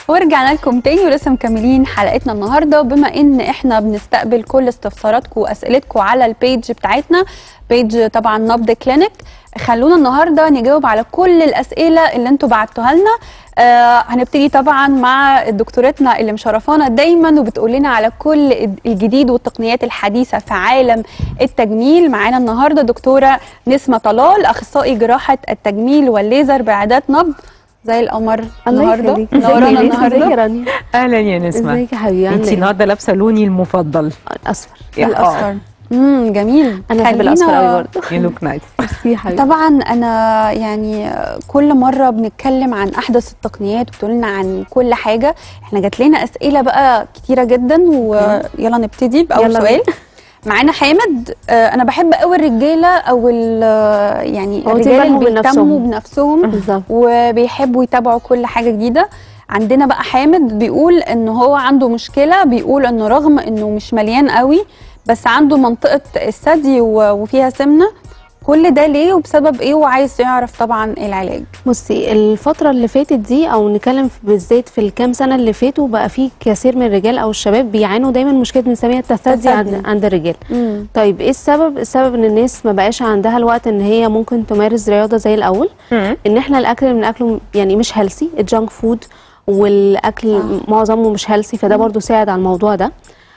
ورجعنا لكم تاني ولسه مكملين حلقتنا النهارده بما ان احنا بنستقبل كل استفساراتكم واسئلتكم على البيج بتاعتنا بيج طبعا نبض كلينيك خلونا النهارده نجاوب على كل الاسئله اللي انتوا بعتوها لنا آه هنبتدي طبعا مع دكتورتنا اللي مشرفانا دايما وبتقول لنا على كل الجديد والتقنيات الحديثه في عالم التجميل معانا النهارده دكتوره نسمه طلال اخصائي جراحه التجميل والليزر بعيادات نبض زي القمر النهارده نورانا النهارده رانيا اهلا يا نسمه ازيك يا حبيبي انت عامله النهارده لابسه لوني المفضل ايه اصفر يا الاصفر امم جميل انا بحب خلينا- الاصفر قوي برضه يو لوك نايس ميرسي يا حبيبي طبعا انا يعني كل مره بنتكلم عن احدث التقنيات وبتقول لنا عن كل حاجه احنا جات لنا اسئله بقى كتيره جدا ويلا نبتدي باول يلا سؤال معانا حامد آه، انا بحب قوي الرجاله او ال- يعني هو الرجاله اللي يهتموا بيهتموا بنفسهم. بنفسهم بالظبط وبيحبوا يتابعوا كل حاجه جديده عندنا بقى حامد بيقول ان هو عنده مشكله بيقول انه رغم انه مش مليان قوي بس عنده منطقه الثدي و- وفيها سمنه كل ده ليه وبسبب ايه وعايز يعرف طبعا إيه العلاج بصي الفترة اللي فاتت دي او نتكلم في- بالذات في الكام سنة اللي فاتوا بقى في كثير من الرجال او الشباب بيعانوا دايما مشكلة بنسميها التثدي عند التثدي. عند الرجال طيب ايه السبب السبب ان الناس ما بقاش عندها الوقت ان هي ممكن تمارس رياضة زي الاول ان احنا الاكل اللي بناكله يعني مش هيلسي الجانك فود والاكل معظمه مش هيلسي فده برضو ساعد على الموضوع ده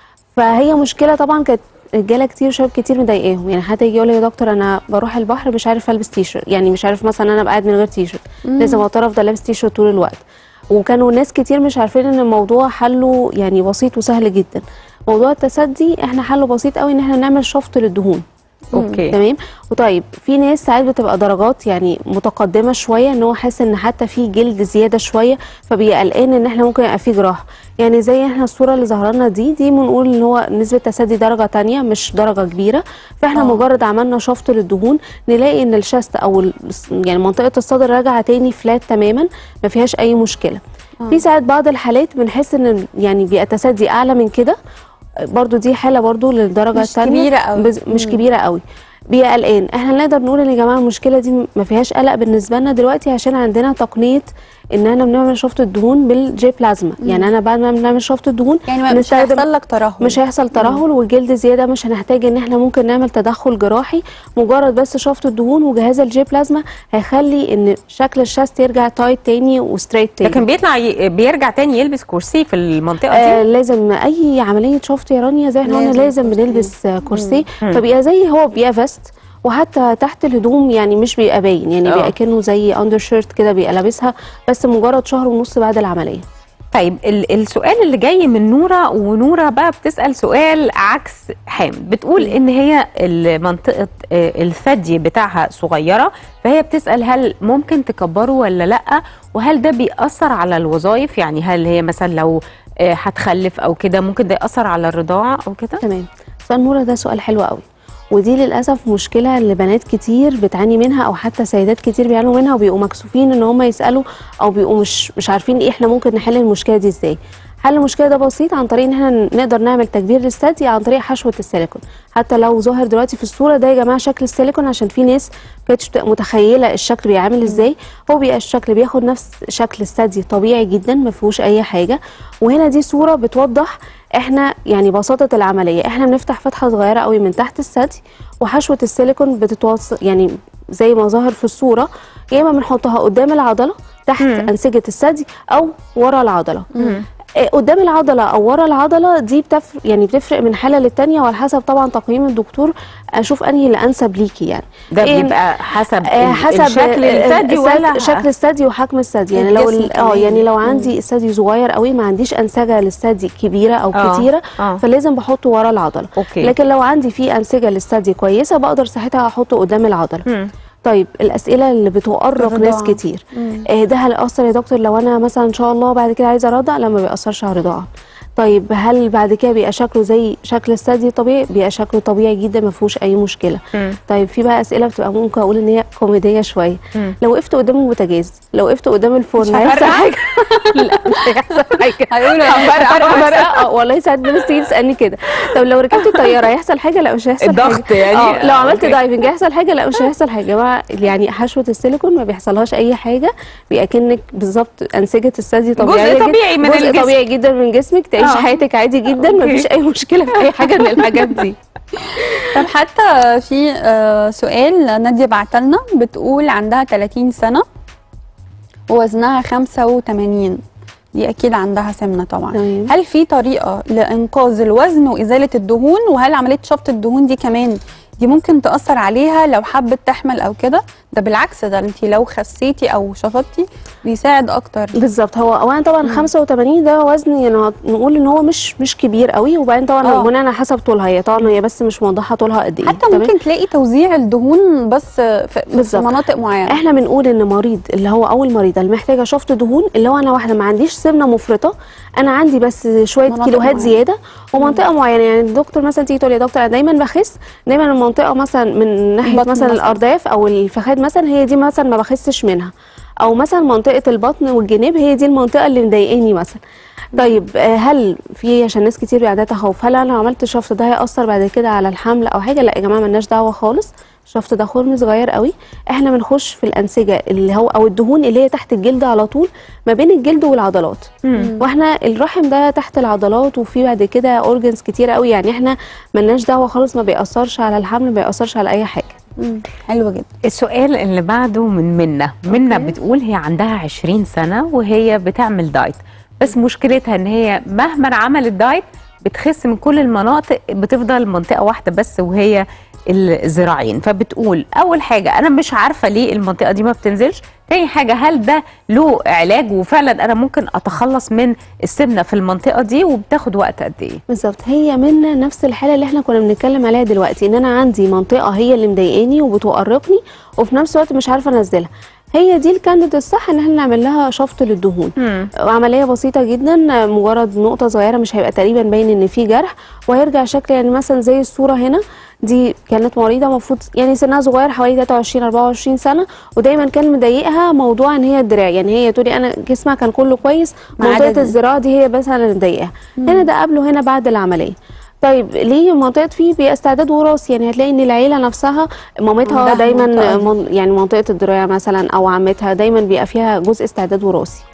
فهي مشكله طبعا كانت رجاله كتير وشباب كتير مضايقاهم يعني حتى يجي يقول لي يا دكتور انا بروح البحر مش عارف البس تي شيرت يعني مش عارف مثلا انا قاعد من غير تي شيرت لازم اضطر افضل لابس تي شيرت طول الوقت وكانوا ناس كتير مش عارفين ان الموضوع حله يعني بسيط وسهل جدا موضوع التسدي احنا حله بسيط قوي ان احنا نعمل شفط للدهون اوكي تمام وطيب في ناس ساعات بتبقى درجات يعني متقدمه شويه ان هو حاسس ان حتى في جلد زياده شويه فبيبقى قلقان ان احنا ممكن يبقى في جراحه يعني زي احنا الصوره اللي ظهر لنا دي دي بنقول ان هو نسبه تسدي درجه تانية مش درجه كبيره فاحنا آه. مجرد عملنا شفط للدهون نلاقي ان الشست او ال- يعني منطقه الصدر راجعه تاني فلات تماما ما فيهاش اي مشكله في ساعات بعض الحالات بنحس ان يعني بيبقى تسدي اعلى من كده برضو دي حاله برضو للدرجه مش الثانيه كبيرة أوي. بز... مش مم. كبيره قوي بيبقى قلقان احنا نقدر نقول ان يا جماعه المشكله دي ما فيهاش قلق بالنسبه لنا دلوقتي عشان عندنا تقنيه ان احنا بنعمل شفط الدهون بالجي بلازما يعني انا بعد ما بنعمل شفط الدهون يعني ما- مش بنستخدم- هيحصل لك ترهل مش هيحصل ترهل والجلد زياده مش هنحتاج ان احنا ممكن نعمل تدخل جراحي مجرد بس شفط الدهون وجهاز الجي بلازما هيخلي ان شكل الشاست يرجع تايت تاني وستريت تاني لكن بيطلع ي... بيرجع تاني يلبس كرسي في المنطقه آه دي لازم اي عمليه شفط يا رانيا زي احنا قلنا لازم لازم كرسي. بنلبس آه، كرسي فبيبقى زي هو بيبقى فيست وحتى تحت الهدوم يعني مش بيبقى باين يعني آه. بيبقى كانه زي اندر شيرت كده بيبقى لابسها بس مجرد شهر ونص بعد العمليه طيب ال... السؤال اللي جاي من نوره ونوره بقى بتسال سؤال عكس حامد بتقول ان هي منطقه الثدي بتاعها صغيره فهي بتسال هل ممكن تكبره ولا لا وهل ده بيأثر على الوظائف يعني هل هي مثلا لو آه، هتخلف او كده ممكن ده يأثر على الرضاعه او كده تمام سؤال نورة ده سؤال حلو قوي ودي للاسف مشكله اللي بنات كتير بتعاني منها او حتى سيدات كتير بيعانوا منها وبيبقوا مكسوفين ان هم يسالوا او بيبقوا مش مش عارفين ايه احنا ممكن نحل المشكله دي ازاي حل المشكله ده بسيط عن طريق ان احنا نقدر نعمل تكبير للثدي عن طريق حشوه السيليكون حتى لو ظاهر دلوقتي في الصوره ده يا جماعه شكل السيليكون عشان في ناس كانتش بتبقى متخيله الشكل بيعمل ازاي هو بيبقى الشكل بياخد نفس شكل الثدي طبيعي جدا ما فيهوش اي حاجه وهنا دي صوره بتوضح احنا يعني بساطه العمليه احنا بنفتح فتحه صغيره قوي من تحت الثدي وحشوه السيليكون بتتوصل يعني زي ما ظاهر في الصوره يا اما بنحطها قدام العضله تحت مم. انسجه الثدي او ورا العضله آه، قدام العضله او ورا العضله دي بتفرق يعني بتفرق من حاله للتانيه وعلى حسب طبعا تقييم الدكتور اشوف انهي اللي انسب ليكي يعني ده إيه، بيبقى حسب آه، ال- حسب الشكل آه، الثدي الثدي- ولا شكل الثدي وحجم الثدي يعني لو الجسم ال- اه كمان. يعني لو عندي الثدي صغير قوي ما عنديش انسجه للثدي كبيره او آه، كتيره آه. فلازم بحطه ورا العضله أوكي. لكن لو عندي في انسجه للثدي كويسه بقدر ساعتها احطه قدام العضله مم. طيب الاسئله اللي بتؤرق ناس الرضاعة. كتير آه ده هيأثر يا دكتور لو انا مثلا ان شاء الله بعد كده عايزه ارضع لا ما بيأثرش على الرضاعه طيب هل بعد كده بيبقى شكله زي شكل الثدي طبيعي بيبقى شكله طبيعي جدا ما فيهوش اي مشكله مم. طيب في بقى اسئله بتبقى ممكن اقول ان هي كوميديه شويه مم. لو وقفت قدام البوتاجاز لو وقفت قدام الفرن مش هيحصل هفرقع؟ حاجه لا مش هيحصل حاجه هيقولوا اه والله ساعات ناس تيجي تسالني كده طب لو ركبت الطياره هيحصل حاجه لا مش هيحصل الضغط حاجه يعني؟ اه لو عملت أوكي. دايفنج هيحصل حاجه لا مش هيحصل حاجه بقى يعني حشوه السيليكون ما بيحصلهاش اي حاجه بيأكنك بالظبط انسجه الثدي طبيعيه جدا. طبيعي من جزء الجسم. طبيعي جدا من جسمك تعيشي آه. حياتك عادي جدا أوكي. ما فيش اي مشكله في اي حاجه من الحاجات دي طب حتى في آه، سؤال نادية بعتلنا بتقول عندها 30 سنة ووزنها 85 دي أكيد عندها سمنة طبعا تمام. هل في طريقة لإنقاذ الوزن وإزالة الدهون وهل عملية شفط الدهون دي كمان دي ممكن تأثر عليها لو حبت تحمل أو كده ده بالعكس ده انت لو خسيتي أو شفطتي بيساعد أكتر بالظبط هو اولا طبعا 85 ده وزن يعني نقول ان هو مش مش كبير قوي وبعدين طبعا آه. بناء على حسب طولها هي طبعا هي بس مش موضحه طولها قد ايه حتى تمام؟ ممكن تلاقي توزيع الدهون بس في, في بالظبط. مناطق معينة احنا بنقول ان مريض اللي هو اول مريضه اللي محتاجه شفط دهون اللي هو انا واحده ما عنديش سمنه مفرطه انا عندي بس شويه مناطق كيلوهات معينة. زياده ومنطقه معينه يعني الدكتور مثلا تيجي تقول يا دكتور انا دايما بخس دايما المنطقه مثلا من ناحيه البطن مثلا مثلاً. الارداف او الفخاد مثلا هي دي مثلا ما بخسش منها او مثلا منطقه البطن والجناب هي دي المنطقه اللي مضايقاني مثلا طيب آه، هل في عشان ناس كتير عندها تخوف هل انا لو عملت شفط ده هيأثر بعد كده على الحمل او حاجه لا يا جماعه ملناش دعوه خالص الشفط ده خرم صغير قوي احنا بنخش في الانسجه اللي هو او الدهون اللي هي تحت الجلد على طول ما بين الجلد والعضلات واحنا الرحم ده تحت العضلات وفي بعد كده اورجنز كتير قوي يعني احنا ملناش دعوه خالص ما بيأثرش على الحمل ما بيأثرش على اي حاجه مم. حلو جدا السؤال اللي بعده من منى منى أوكي. بتقول هي عندها 20 سنة وهي بتعمل دايت بس مشكلتها ان هي مهما عملت دايت بتخس من كل المناطق بتفضل منطقة واحدة بس وهي الذراعين فبتقول اول حاجة انا مش عارفة ليه المنطقة دي ما بتنزلش تاني حاجة هل ده له علاج وفعلا انا ممكن اتخلص من السمنة في المنطقة دي وبتاخد وقت قد ايه بالظبط هي منا نفس الحاله اللي احنا كنا بنتكلم عليها دلوقتي ان انا عندي منطقه هي اللي مضايقاني وبتؤرقني وفي نفس الوقت مش عارفه انزلها هي دي الكانديد الصح ان احنا نعمل لها شفط للدهون مم. عمليه بسيطه جدا مجرد نقطه صغيره مش هيبقى تقريبا باين ان في جرح وهيرجع شكل يعني مثلا زي الصوره هنا دي كانت مريضه المفروض يعني سنها صغير حوالي 23 24 سنه ودايما كان مضايقها موضوع ان هي الدراع يعني هي تقولي انا جسمها كان كله كويس ما عدا منطقه دي. الذراع دي هي بس اللي مضايقاها هنا ده قبله هنا بعد العمليه طيب ليه منطقه فيه بيبقى استعداد وراثي يعني هتلاقي ان العيله نفسها مامتها عندها دايما المنطقة دي. من يعني منطقه الدراع مثلا او عمتها دايما بيبقى فيها جزء استعداد وراثي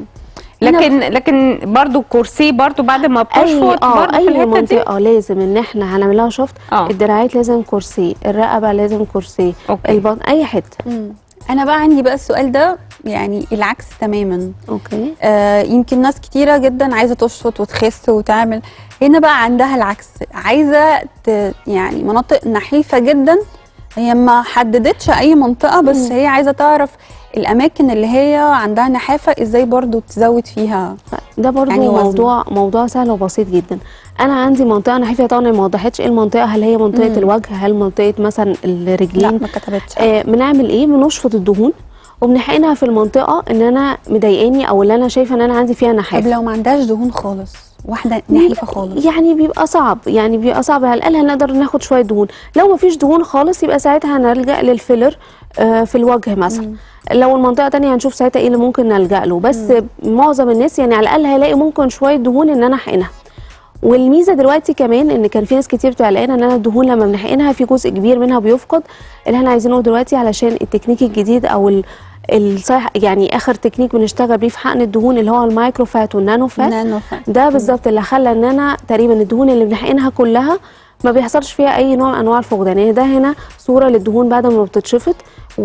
لكن لكن برضو الكرسي برضو بعد ما اي بتشفط اه برضو في اي الحتة دي منطقه لازم ان احنا هنعمل لها شفط آه. الدراعات لازم كرسي الرقبه لازم كرسي أوكي. البطن اي حته مم. انا بقى عندي بقى السؤال ده يعني العكس تماما اوكي آه يمكن ناس كتيره جدا عايزه تشفط وتخس وتعمل هنا بقى عندها العكس عايزه ت... يعني مناطق نحيفه جدا هي ما حددتش اي منطقه بس هي عايزه تعرف الاماكن اللي هي عندها نحافه ازاي برضو تزود فيها ده برضو يعني يعني وزن. موضوع موضوع سهل وبسيط جدا انا عندي منطقه نحيفه طبعا ما وضحتش ايه المنطقه هل هي منطقه مم. الوجه هل منطقه مثلا لا الرجلين ما كتبتش آه بنعمل ايه بنشفط الدهون وبنحقنها في المنطقه ان انا مضايقاني او اللي انا شايفه ان انا عندي فيها طب نحافه لو ما عندهاش دهون خالص واحده نحيفه خالص يعني بيبقى صعب يعني بيبقى صعب على الاقل هنقدر ناخد شويه دهون لو ما فيش دهون خالص يبقى ساعتها هنلجا للفيلر آه، في الوجه مثلا لو المنطقه تانية هنشوف ساعتها ايه اللي ممكن نلجا له بس معظم الناس يعني على الاقل هيلاقي ممكن شويه دهون ان انا احقنها والميزه دلوقتي كمان ان كان في ناس كتير بتبقى قلقانه ان انا الدهون لما بنحقنها في جزء كبير منها بيفقد اللي احنا عايزينه دلوقتي علشان التكنيك الجديد او ال الصح يعني اخر تكنيك بنشتغل بيه في حقن الدهون اللي هو المايكرو فات والنانو فات نانو فات. ده بالظبط اللي خلى ان انا تقريبا الدهون اللي بنحقنها كلها ما بيحصلش فيها اي نوع من انواع الفقدان يعني ده هنا صوره للدهون بعد ما بتتشفط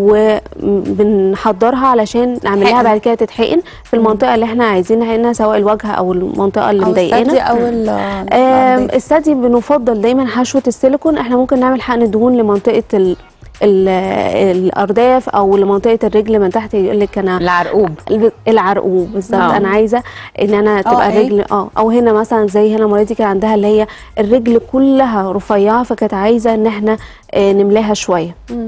وبنحضرها علشان نعمل لها حقن. بعد كده تتحقن في المنطقه اللي احنا عايزين نحقنها سواء الوجه او المنطقه اللي او الثدي مضايقانا او ال- آم، الأرداف. الثدي بنفضل دايما حشوه السيليكون احنا ممكن نعمل حقن الدهون لمنطقه ال ال الارداف او لمنطقه الرجل من تحت يقول لك انا العرقوب الب- العرقوب بالظبط آه. انا عايزه ان انا تبقى أي. الرجل اه او هنا مثلا زي هنا مريضتي كان عندها اللي هي الرجل كلها رفيعه فكانت عايزه ان احنا آه، نملاها شويه مم.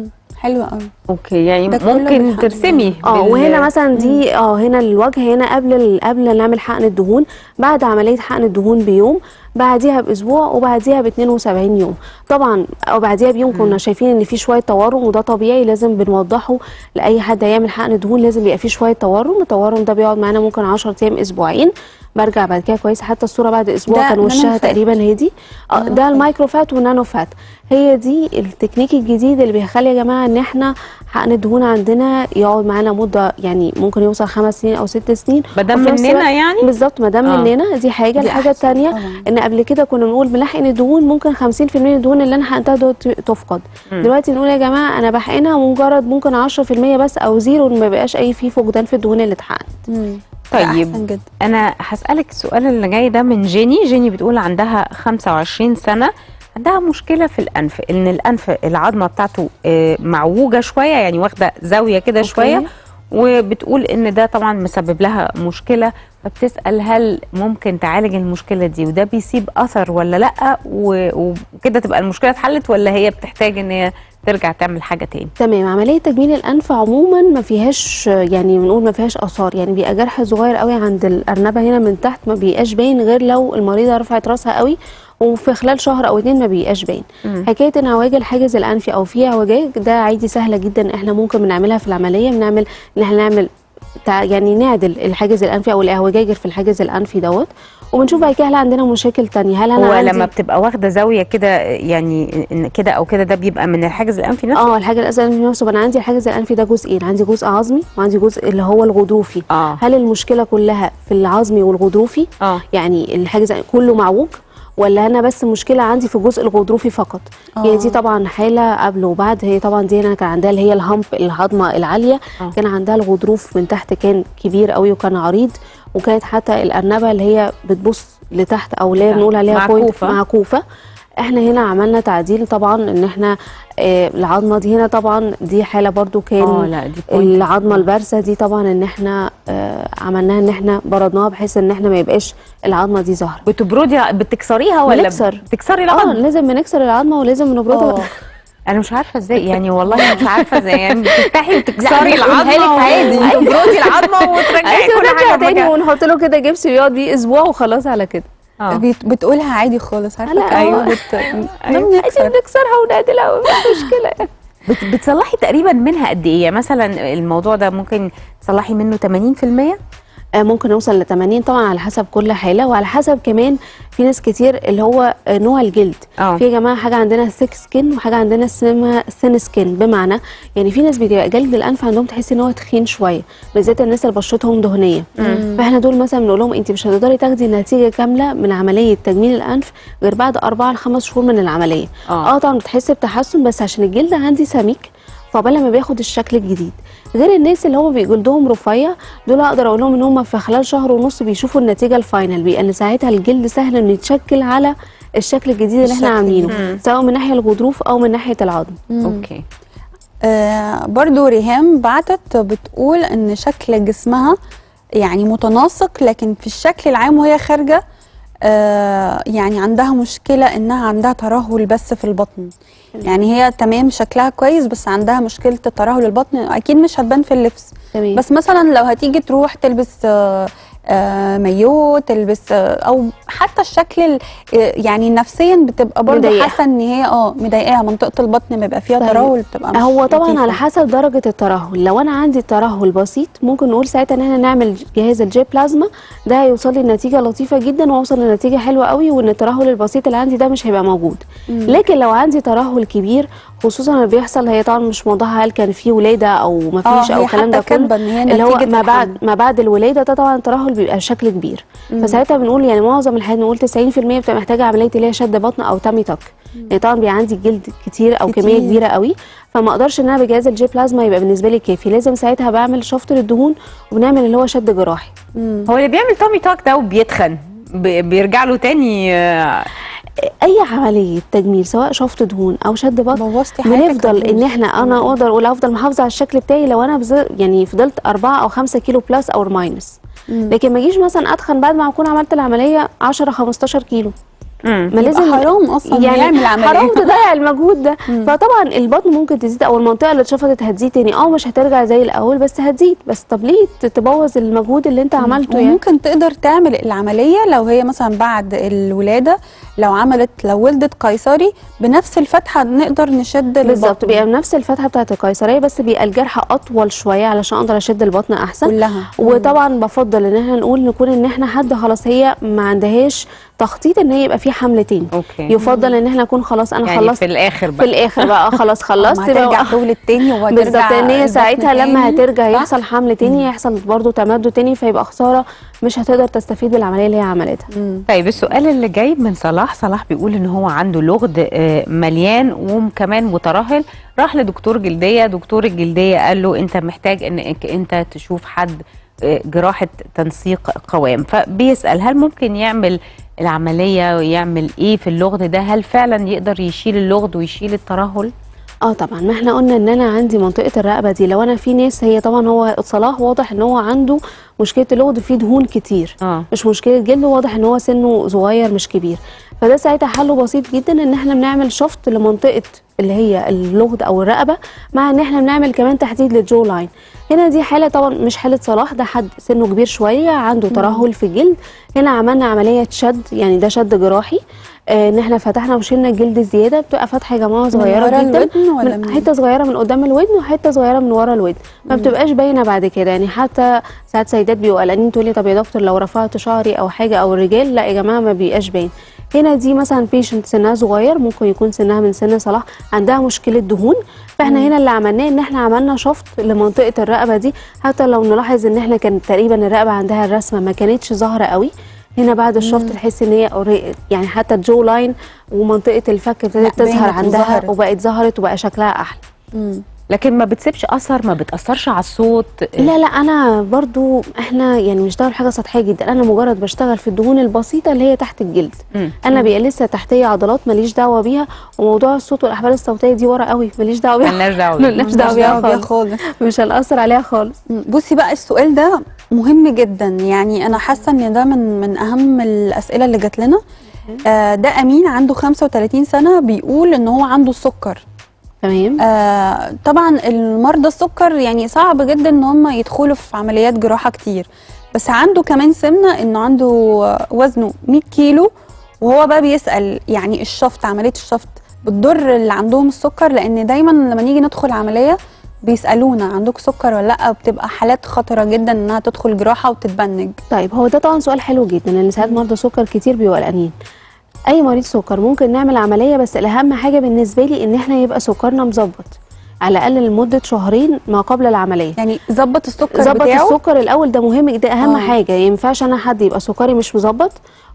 حلو قوي اوكي يعني ده كله ممكن بالحقن. ترسمي اه بال- وهنا مثلا دي اه هنا الوجه هنا قبل ال- قبل ما نعمل حقن الدهون بعد عمليه حقن الدهون بيوم بعديها باسبوع وبعديها ب 72 يوم طبعا او بعديها بيوم كنا شايفين ان في شويه تورم وده طبيعي لازم بنوضحه لاي حد هيعمل حقن دهون لازم يبقى فيه شويه تورم التورم ده بيقعد معانا ممكن 10 ايام اسبوعين برجع بعد كده كويس حتى الصوره بعد اسبوع ده كان نانو وشها فات. تقريبا هدي آه، نانو ده فات. المايكرو فات والنانو فات هي دي التكنيك الجديد اللي بيخلي يا جماعه ان احنا حقن الدهون عندنا يقعد معانا مده يعني ممكن يوصل خمس سنين او ست سنين ما دام وفي نفس مننا الوقت- يعني بالظبط ما دام آه. مننا دي حاجه دي الحاجه أحسن الثانيه طبعاً. ان قبل كده كنا بنقول بنحقن الدهون ممكن 50% من الدهون اللي انا حقنتها دول ت- تفقد دلوقتي نقول يا جماعه انا بحقنها مجرد ممكن 10% بس او زيرو ما بقاش اي فيه فقدان في الدهون اللي اتحقنت مم. ده طيب. احسن جدا انا هسألك السؤال اللي جاي ده من جيني جيني بتقول عندها 25 سنة عندها مشكلة في الأنف إن الأنف العظمة بتاعته آه، معوجة شوية يعني واخدة زاوية كده أوكي. شوية وبتقول إن ده طبعا مسبب لها مشكلة فبتسأل هل ممكن تعالج المشكلة دي وده بيسيب أثر ولا لأ و- وكده تبقى المشكلة اتحلت ولا هي بتحتاج إن هي ترجع تعمل حاجة تاني تمام عمليه تجميل الانف عموما ما فيهاش يعني بنقول ما فيهاش اثار يعني بيبقى جرح صغير قوي عند الارنبه هنا من تحت ما بيبقاش باين غير لو المريضه رفعت راسها قوي وفي خلال شهر او اتنين ما بيبقاش باين مم. حكايه ان عواج الحاجز الانفي او في عوجاج ده عادي سهله جدا احنا ممكن بنعملها في العمليه بنعمل ان احنا نعمل تع- يعني نعدل الحاجز الانفي او الاعوجاج في الحاجز الانفي دوت وبنشوف بعد كده هل عندنا مشاكل تانية هل انا هو عندي لما بتبقى واخدة زاوية كده يعني إن كده أو كده ده بيبقى من الحاجز الأنفي نفسه اه الحاجه الانفي نفسه انا عندي الحاجز الانفي ده جزئين عندي جزء عظمي وعندي جزء اللي هو الغضروفي اه هل المشكله كلها في العظمي والغضروفي اه يعني الحاجز كله معوج ولا انا بس المشكله عندي في الجزء الغضروفي فقط هي دي آه. طبعا حاله قبل وبعد هي طبعا دي انا كان عندها اللي هي الهامب العظمه العاليه آه. كان عندها الغضروف من تحت كان كبير قوي وكان عريض وكانت حتى الارنبه اللي هي بتبص لتحت او اللي هي لا، بنقول عليها بوينت معكوفة. معكوفه احنا هنا عملنا تعديل طبعا ان احنا آه العظمه دي هنا طبعا دي حاله برضو كان اه لا دي point. العظمه البارزه دي طبعا ان احنا آه عملناها ان احنا بردناها بحيث ان احنا ما يبقاش العظمه دي ظاهره بتبردي بتكسريها ولا بنكسر. بتكسري اه العظم لازم بنكسر العظمه ولازم نبردها آه. انا مش عارفه ازاي يعني والله مش عارفه ازاي يعني بتفتحي وتكسري لا، بنقولها لك العظمه عادي. وتبردي العظمه وترجعي عايزه كل نرجع حاجه تاني مكانها. ونحط له كده جبس يقعد بيه اسبوع وخلاص على كده آه. بت- بتقولها عادي خالص عارفه لا، كأنه آه. بت... أيوة. نعم عايزين نكسر. نكسرها ونعدلها مفيش مشكله بت- بتصلحي تقريبا منها قد ايه يعني مثلا الموضوع ده ممكن تصلحي منه 80% آه، ممكن نوصل ل 80 طبعا على حسب كل حاله وعلى حسب كمان في ناس كتير اللي هو آه، نوع الجلد اه في يا جماعه حاجه عندنا ثيك سكين وحاجه عندنا اسمها ثين سكين بمعنى يعني في ناس بيبقى جلد الانف عندهم تحس ان هو تخين شويه بالذات الناس اللي بشرتهم دهنيه فاحنا دول مثلا بنقول لهم انت مش هتقدري تاخدي نتيجه كامله من عمليه تجميل الانف غير بعد اربعه لخمس شهور من العمليه آه. اه طبعا بتحسي بتحسن بس عشان الجلد عندي سميك فقبل ما بياخد الشكل الجديد غير الناس اللي هم جلدهم رفيع دول اقدر اقول لهم ان هم في خلال شهر ونص بيشوفوا النتيجه الفاينل لان ساعتها الجلد سهل انه يتشكل على الشكل الجديد اللي احنا الشكل عاملينه الجديد. سواء من ناحيه الغضروف او من ناحيه العظم اوكي آه برضو ريهام بعتت بتقول ان شكل جسمها يعني متناسق لكن في الشكل العام وهي خارجه آه يعني عندها مشكله انها عندها ترهل بس في البطن يعني هي تمام شكلها كويس بس عندها مشكله ترهل البطن اكيد مش هتبان في اللبس تمام بس مثلا لو هتيجي تروح تلبس آه، آه، مايو تلبس آه، او حتى الشكل ال- آه، يعني نفسيا بتبقى برضه مضايقها. حاسه ان هي اه مضايقاها منطقه البطن بيبقى فيها طيب. ترهل بتبقى مش هو طبعا لطيفة. على حسب درجة الترهل لو أنا عندي ترهل بسيط ممكن نقول ساعتها إن احنا نعمل جهاز الجي بلازما ده هيوصل لي نتيجة لطيفة جدا وأوصل لنتيجة حلوة قوي وإن الترهل البسيط اللي عندي ده مش هيبقى موجود لكن لو عندي ترهل كبير خصوصا اللي بيحصل هي طبعا مش موضوعها هل كان في ولادة أو ما اه فيش أو هي الكلام ده حتى كله كاتبه ان هي اللي هو نتيجه ما بعد الحمل. ما بعد الولاده ده طبعا الترهل بيبقى بشكل كبير فساعتها بنقول يعني معظم الحالات نقول 90% بتبقى محتاجه عمليه اللي هي شد بطن او تامي تك يعني طبعا بيبقى عندي جلد كتير او كتير. كميه كبيره قوي فما اقدرش ان انا بجهاز الجي بلازما يبقى بالنسبه لي كافي لازم ساعتها بعمل شفط للدهون وبنعمل اللي هو شد جراحي مم. هو اللي بيعمل تومي توك ده وبيتخن ب- بيرجع له تاني آه، اي عمليه تجميل سواء شفط دهون او شد بطن بوظتي حياتك بنفضل هتبوظ. ان احنا انا اقدر اقول افضل محافظه على الشكل بتاعي لو انا بز... يعني فضلت أربعة او خمسة كيلو بلس او ماينس مم. لكن ما اجيش مثلا اتخن بعد ما اكون عملت العمليه 10 15 كيلو مم. ما يبقى حرام اصلا يعني يعمل عمليه حرام تضيع المجهود ده مم. فطبعا البطن ممكن تزيد او المنطقه اللي اتشفطت هتزيد تاني اه مش هترجع زي الاول بس هتزيد بس طب ليه ت- تبوظ المجهود اللي انت عملته يعني وممكن تقدر تعمل العمليه لو هي مثلا بعد الولاده لو عملت لو ولدت قيصري بنفس الفتحه نقدر نشد بالظبط البطن بيبقى بنفس الفتحه بتاعه القيصريه بس بيبقى الجرح اطول شويه علشان اقدر اشد البطن احسن كلها وطبعا بفضل ان احنا نقول نكون ان احنا حد خلاص هي ما عندهاش تخطيط ان هي يبقى في حملتين اوكي يفضل ان احنا نكون خلاص انا يعني خلصت في الاخر في بقى الاخر بقى خلاص خلصت ما هترجع بقى- تولد تاني وهترجع بالظبط ان هي البطن ساعتها لما تاني. هترجع صح؟ يحصل حمل تاني يحصل برضو تمدد تاني فيبقى خساره مش هتقدر تستفيد بالعمليه اللي هي عملتها مم. طيب السؤال اللي جاي من صلاح صلاح بيقول ان هو عنده لغد آه، مليان وكمان مترهل راح لدكتور جلديه دكتور الجلديه قال له انت محتاج انك انت تشوف حد آه، جراحه تنسيق قوام فبيسال هل ممكن يعمل العمليه ويعمل ايه في اللغد ده هل فعلا يقدر يشيل اللغد ويشيل الترهل اه طبعا ما احنا قلنا ان انا عندي منطقه الرقبه دي لو انا في ناس هي طبعا هو صلاح واضح ان هو عنده مشكله اللغد فيه دهون كتير اه مش مشكله جلد واضح ان هو سنه صغير مش كبير فده ساعتها حله بسيط جدا ان احنا بنعمل شفط لمنطقه اللي هي اللغد او الرقبه مع ان احنا بنعمل كمان تحديد للجو لاين هنا دي حاله طبعا مش حاله صلاح ده حد سنه كبير شويه عنده ترهل في الجلد هنا عملنا عمليه شد يعني ده شد جراحي آه ان احنا فتحنا وشلنا الجلد الزياده بتبقى فتحه يا جماعه صغيره ورا جدا الودن ولا من من- حته صغيره من قدام الودن وحته صغيره من ورا الودن ما بتبقاش باينه بعد كده يعني حتى ساعات سيدات بيبقوا قلقانين تقول لي طب يا دكتور لو رفعت شعري او حاجه او الرجال لا يا جماعه ما بيبقاش باين هنا دي مثلا بيشنت سنها صغير ممكن يكون سنها من سن صلاح عندها مشكله دهون فاحنا هنا اللي عملناه ان احنا عملنا شفط لمنطقه الرقبه دي حتى لو نلاحظ ان احنا كان تقريبا الرقبه عندها الرسمه ما كانتش ظاهره قوي هنا بعد الشفط تحس ان هي already- يعني حتى الجو لاين ومنطقه الفك ابتدت لا، تظهر بانت عندها وظهرت. وبقت ظهرت وبقى شكلها احلى مم. لكن ما بتسيبش اثر ما بتاثرش على الصوت لا لا انا برضو احنا يعني بنشتغل حاجه سطحيه جدا انا مجرد بشتغل في الدهون البسيطه اللي هي تحت الجلد مم. انا بيبقى لسه تحتيه عضلات ماليش دعوه بيها وموضوع الصوت والاحبال الصوتيه دي ورا قوي ماليش دعوه بيها ملناش دعوه بيه. ملناش دعوه بيها خالص خالص مش هنأثر عليها خالص مم. بصي بقى السؤال ده مهم جدا يعني انا حاسه ان ده من من اهم الاسئله اللي جات لنا آه ده امين عنده 35 سنه بيقول ان هو عنده السكر تمام آه طبعا المرضى السكر يعني صعب جدا ان هم يدخلوا في عمليات جراحه كتير بس عنده كمان سمنه انه عنده وزنه 100 كيلو وهو بقى بيسال يعني الشفط عمليه الشفط بتضر اللي عندهم السكر لان دايما لما نيجي ندخل عمليه بيسالونا عندك سكر ولا لا بتبقى حالات خطره جدا انها تدخل جراحه وتتبنج طيب هو ده طبعا سؤال حلو جدا لان ساعات مرضى سكر كتير بيبقوا قلقانين اي مريض سكر ممكن نعمل عمليه بس الاهم حاجه بالنسبه لي ان احنا يبقى سكرنا مظبط على الاقل لمده شهرين ما قبل العمليه يعني ظبط السكر ظبط بتاعه السكر الاول ده مهم ده اهم آه. حاجه يعني ما ينفعش انا حد يبقى سكري مش مظبط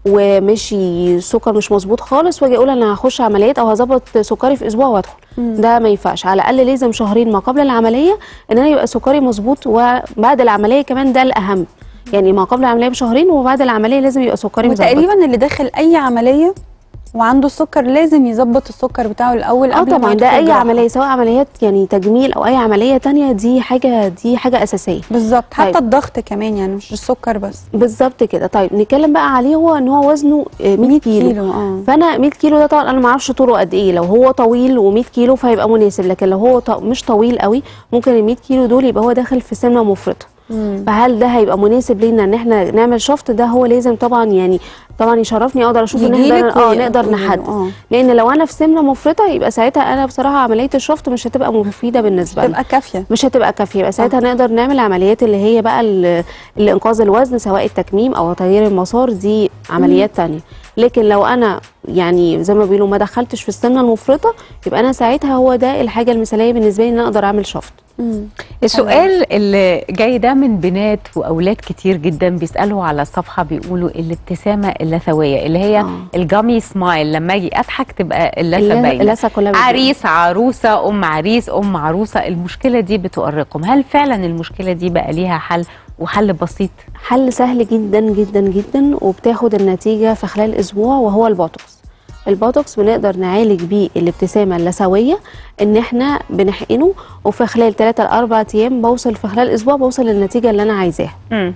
ومشي السكر مش مظبوط خالص واجي اقول انا هخش عمليات او هظبط سكري في اسبوع وادخل مم. ده ما ينفعش على الاقل لازم شهرين ما قبل العمليه ان انا يبقى سكري مظبوط وبعد العمليه كمان ده الاهم يعني ما قبل العمليه بشهرين وبعد العمليه لازم يبقى سكري مظبط وتقريبا اللي داخل اي عمليه وعنده السكر لازم يظبط السكر بتاعه الاول اه قبل ما طبعا يدخل ده اي جراحة. عمليه سواء عمليات يعني تجميل او اي عمليه تانية دي حاجه دي حاجه اساسيه بالظبط حتى طيب. الضغط كمان يعني مش السكر بس بالظبط كده طيب نتكلم بقى عليه هو ان هو وزنه آه، 100 كيلو, كيلو اه فانا 100 كيلو ده طبعا انا ما اعرفش طوله قد ايه لو هو طويل و100 كيلو فهيبقى مناسب لكن لو هو ط- مش طويل قوي ممكن ال 100 كيلو دول يبقى هو داخل في سمنه مفرطه مم. فهل ده هيبقى مناسب لينا ان احنا نعمل شفط ده هو لازم طبعا يعني طبعا يشرفني اقدر اشوف ان يجيلك احنا اه وي- نقدر ويقولوا، نحدد اه لان لو انا في سمنه مفرطه يبقى ساعتها انا بصراحه عمليه الشفط مش هتبقى مفيده بالنسبه لنا تبقى كافيه مش هتبقى كافيه يبقى ساعتها نقدر نعمل عمليات اللي هي بقى ال- لانقاذ الوزن سواء التكميم او تغيير المسار دي عمليات تانية لكن لو انا يعني زي ما بيقولوا ما دخلتش في السمنه المفرطه يبقى انا ساعتها هو ده الحاجه المثاليه بالنسبه لي ان انا اقدر اعمل شفط مم. السؤال اللي جاي ده من بنات واولاد كتير جدا بيسالوا على الصفحه بيقولوا الابتسامه اللثويه اللي هي آه. الجامي سمايل لما اجي اضحك تبقى اللثه الل- باينه اللثه كلها بتبان. عريس عروسه ام عريس ام عروسه المشكله دي بتؤرقهم هل فعلا المشكله دي بقى ليها حل وحل بسيط حل سهل جدا جدا جدا وبتاخد النتيجه في خلال اسبوع وهو البوتوكس البوتوكس بنقدر نعالج بيه الابتسامه اللثويه ان احنا بنحقنه وفي خلال 3 ل 4 ايام بوصل في خلال اسبوع بوصل للنتيجه اللي انا عايزاها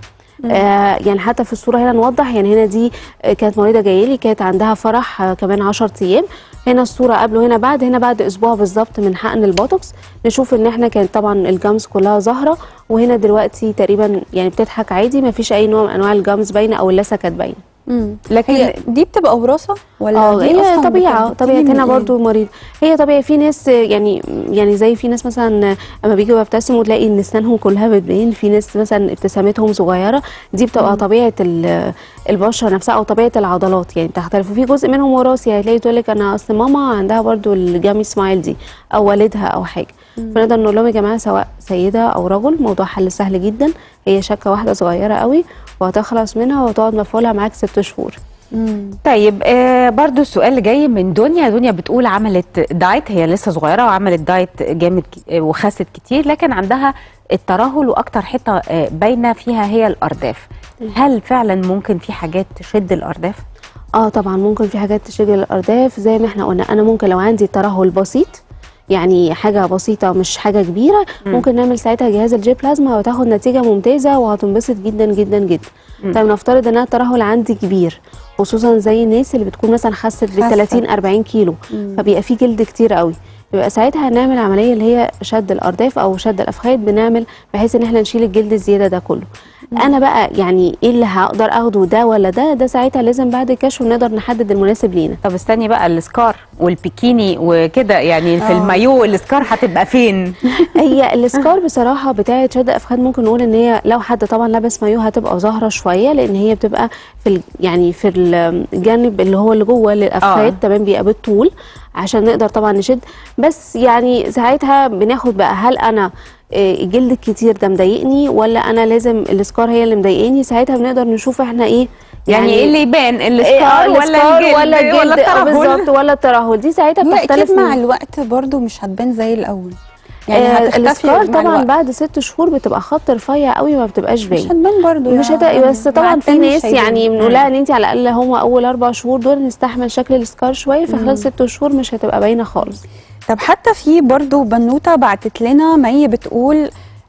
آه يعني حتى في الصوره هنا نوضح يعني هنا دي آه، كانت مريضه جايه لي كانت عندها فرح آه كمان 10 ايام هنا الصوره قبل وهنا بعد هنا بعد اسبوع بالظبط من حقن البوتوكس نشوف ان احنا كانت طبعا الجامز كلها ظاهره وهنا دلوقتي تقريبا يعني بتضحك عادي ما فيش اي نوع من انواع الجامز باينه او اللثه كانت باينه مم. لكن هي دي بتبقى وراثه ولا اه دي هي أصلاً طبيعه بتبتدي طبيعه من هنا إيه؟ برضو مريض هي طبيعي في ناس يعني يعني زي في ناس مثلا اما بيجوا يبتسموا وتلاقي ان اسنانهم كلها بتبين في ناس مثلا ابتسامتهم صغيره دي بتبقى طبيعه ال- البشره نفسها او طبيعه العضلات يعني بتختلف وفي جزء منهم وراثي هتلاقي تقول لك انا اصل ماما عندها برضو الجامي سمايل دي او والدها او حاجه فنقدر نقول لهم يا جماعه سواء سيده او رجل موضوع حل سهل جدا هي شكه واحده صغيره قوي وهتخلص منها وتقعد مفعولها معاك ست شهور مم. طيب آه برضو السؤال اللي جاي من دنيا دنيا بتقول عملت دايت هي لسه صغيره وعملت دايت جامد ك- آه، وخست كتير لكن عندها الترهل واكتر حته آه باينه فيها هي الارداف هل فعلا ممكن في حاجات تشد الارداف اه طبعا ممكن في حاجات تشغل الارداف زي ما احنا قلنا انا ممكن لو عندي ترهل بسيط يعني حاجه بسيطه مش حاجه كبيره مم. ممكن نعمل ساعتها جهاز الجي بلازما وتاخد نتيجه ممتازه وهتنبسط جدا جدا جدا مم. طيب نفترض ان انا الترهل عندي كبير خصوصا زي الناس اللي بتكون مثلا خست بال 30 40 كيلو مم. فبيبقى في جلد كتير قوي يبقى ساعتها هنعمل عمليه اللي هي شد الارداف او شد الافخاذ بنعمل بحيث ان احنا نشيل الجلد الزياده ده كله انا بقى يعني ايه اللي هقدر اخده ده ولا ده ده ساعتها لازم بعد الكشف نقدر نحدد المناسب لينا طب استني بقى السكار والبيكيني وكده يعني في آه. المايو السكار هتبقى فين هي السكار بصراحه بتاعه شد افخاذ ممكن نقول ان هي لو حد طبعا لابس مايو هتبقى ظاهره شويه لان هي بتبقى في ال- يعني في الجانب اللي هو اللي جوه للافخاذ آه. تمام بيبقى بالطول عشان نقدر طبعا نشد بس يعني ساعتها بناخد بقى هل انا آه، الجلد الكتير ده مضايقني ولا انا لازم السكار هي اللي مضايقاني ساعتها بنقدر نشوف احنا ايه يعني ايه اللي يبان إيه، السكار آه، ولا السكار الجلد ولا الجلد ولا آه، بالظبط الترهل ولا الترهل دي ساعتها هي بتختلف اكيد مع من- الوقت برضو مش هتبان زي الاول يعني آه، هتختفي السكار مع طبعا الوقت. بعد ست شهور بتبقى خط رفيع قوي ما بتبقاش مش باين هتبان برضو مش يا هتبقى رنا. بس مع طبعا في التاني مش ناس هيبان. يعني بنقول لها ان انت على الاقل هم اول اربع شهور دول نستحمل شكل السكار شويه في خلال ست شهور مش هتبقى باينه خالص طب حتى في برضو بنوته بعتت لنا مي بتقول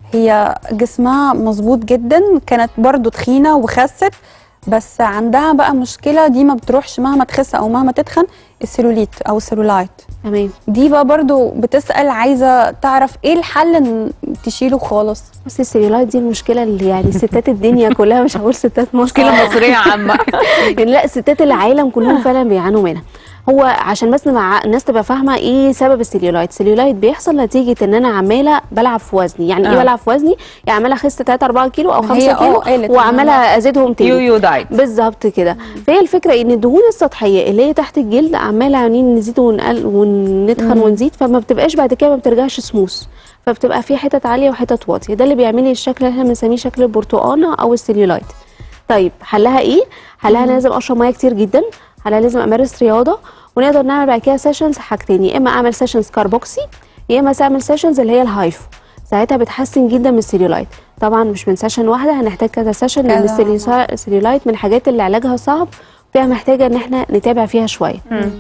هي جسمها مظبوط جدا كانت برضو تخينه وخست بس عندها بقى مشكله دي ما بتروحش مهما تخس او مهما تتخن السيلوليت او السيلولايت تمام دي بقى برضو بتسأل عايزة تعرف ايه الحل ان تشيله خالص بس السيلولايت دي المشكله اللي يعني ستات الدنيا كلها مش هقول ستات مصر مشكله مصريه عامه يعني لا ستات العالم كلهم فعلا بيعانوا منها هو عشان بس مع الناس تبقى فاهمه ايه سبب السيلولايت السيلولايت بيحصل نتيجه ان انا عماله بلعب في وزني يعني ايه آه. بلعب في وزني يعني عماله اخس 3 4 كيلو او هي 5 آه كيلو قالت إن وعماله ازيدهم تاني يو يو دايت بالظبط كده فهي الفكره ان الدهون السطحيه اللي هي تحت الجلد عماله عاملين نزيد ونقل ونتخن ونزيد فما بتبقاش بعد كده ما بترجعش سموث فبتبقى في حتت عاليه وحتت واطيه ده اللي بيعمل لي الشكل اللي احنا بنسميه شكل البرتقانه او السيلولايت طيب حلها ايه حلها لازم اشرب ميه كتير جدا حلها لازم امارس رياضه ونقدر نعمل بعد كده سيشنز حاجتين يا اما اعمل سيشنز كاربوكسي يا اما اعمل سيشنز اللي هي الهايفو ساعتها بتحسن جدا من السيلولايت طبعا مش من سيشن واحده هنحتاج كذا سيشن لان كذا. السيليسا- السيلولايت من الحاجات اللي علاجها صعب فيها محتاجه ان احنا نتابع فيها شويه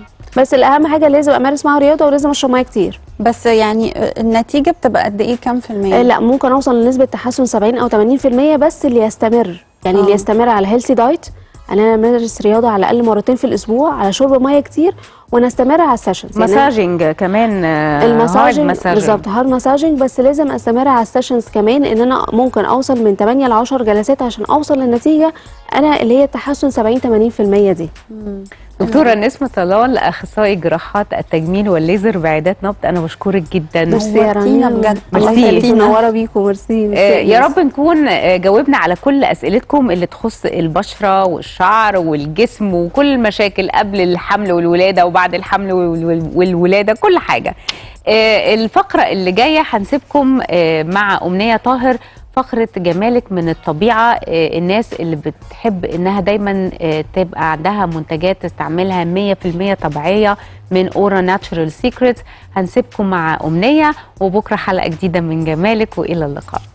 بس الاهم حاجه لازم امارس معاها رياضه ولازم اشرب ميه كتير بس يعني النتيجة بتبقى قد ايه كام في المية؟ آه، لا ممكن اوصل لنسبه تحسن 70 او 80% بس اللي يستمر يعني اللي آه. يستمر على هيلثي دايت ان انا امارس رياضه على الاقل مرتين في الاسبوع على شرب ميه كتير ونستمر على السيشنز يعني مساجنج كمان آه، المساجنج hard massaging. بالظبط هارد مساجنج بس لازم استمر على السيشنز كمان ان انا ممكن اوصل من 8 ل 10 جلسات عشان اوصل للنتيجه انا اللي هي التحسن 70 80% دي دكتورة نسمة طلال أخصائي جراحات التجميل والليزر بعيادات نبض أنا بشكرك جدا ميرسي يا نورتينا رانيا بجد. الله ميرسي. يخليكي منوره بيكم ميرسي ميرسي آه، يا ناس. رب نكون آه، جاوبنا على كل أسئلتكم اللي تخص البشرة والشعر والجسم وكل المشاكل قبل الحمل والولادة وبعد الحمل وال- وال- والولادة كل حاجة آه، الفقرة اللي جاية هنسيبكم آه، مع أمنية طاهر فقرة جمالك من الطبيعة آه، الناس اللي بتحب إنها دايما آه، تبقى عندها منتجات تستعملها 100% طبيعية من أورا ناتشورال سيكريتس هنسيبكم مع أمنية وبكرة حلقة جديدة من جمالك وإلى اللقاء